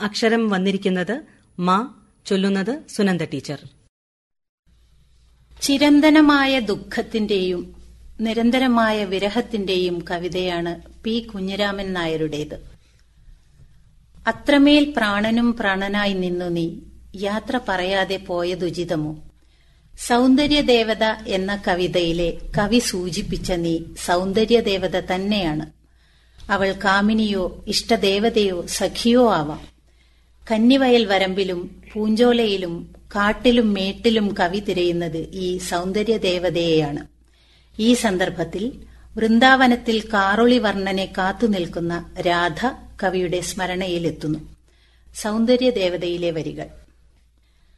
അക്ഷരം വന്നിരിക്കുന്നത് മാ ചൊല്ലുന്നത് സുനന്ദ ടീച്ചർ ചിരന്തനമായ ദുഃഖത്തിന്റെയും നിരന്തരമായ വിരഹത്തിന്റെയും കവിതയാണ് പി കുഞ്ഞിരാമൻ നായരുടേത് അത്രമേൽ പ്രാണനും പ്രാണനായി നിന്നു നീ യാത്ര പറയാതെ പോയതുചിതമോ സൗന്ദര്യദേവത എന്ന കവിതയിലെ കവി സൂചിപ്പിച്ച നീ സൗന്ദര്യദേവത തന്നെയാണ് അവൾ കാമിനിയോ ഇഷ്ടദേവതയോ സഖിയോ ആവാം കന്നിവയൽ വരമ്പിലും പൂഞ്ചോലയിലും കാട്ടിലും മേട്ടിലും കവി തിരയുന്നത് ഈ സൗന്ദര്യദേവതയെയാണ് ഈ സന്ദർഭത്തിൽ വൃന്ദാവനത്തിൽ കാറൊളി വർണ്ണനെ കാത്തുനിൽക്കുന്ന രാധ കവിയുടെ സ്മരണയിലെത്തുന്നു സൗന്ദര്യദേവതയിലെ വരികൾ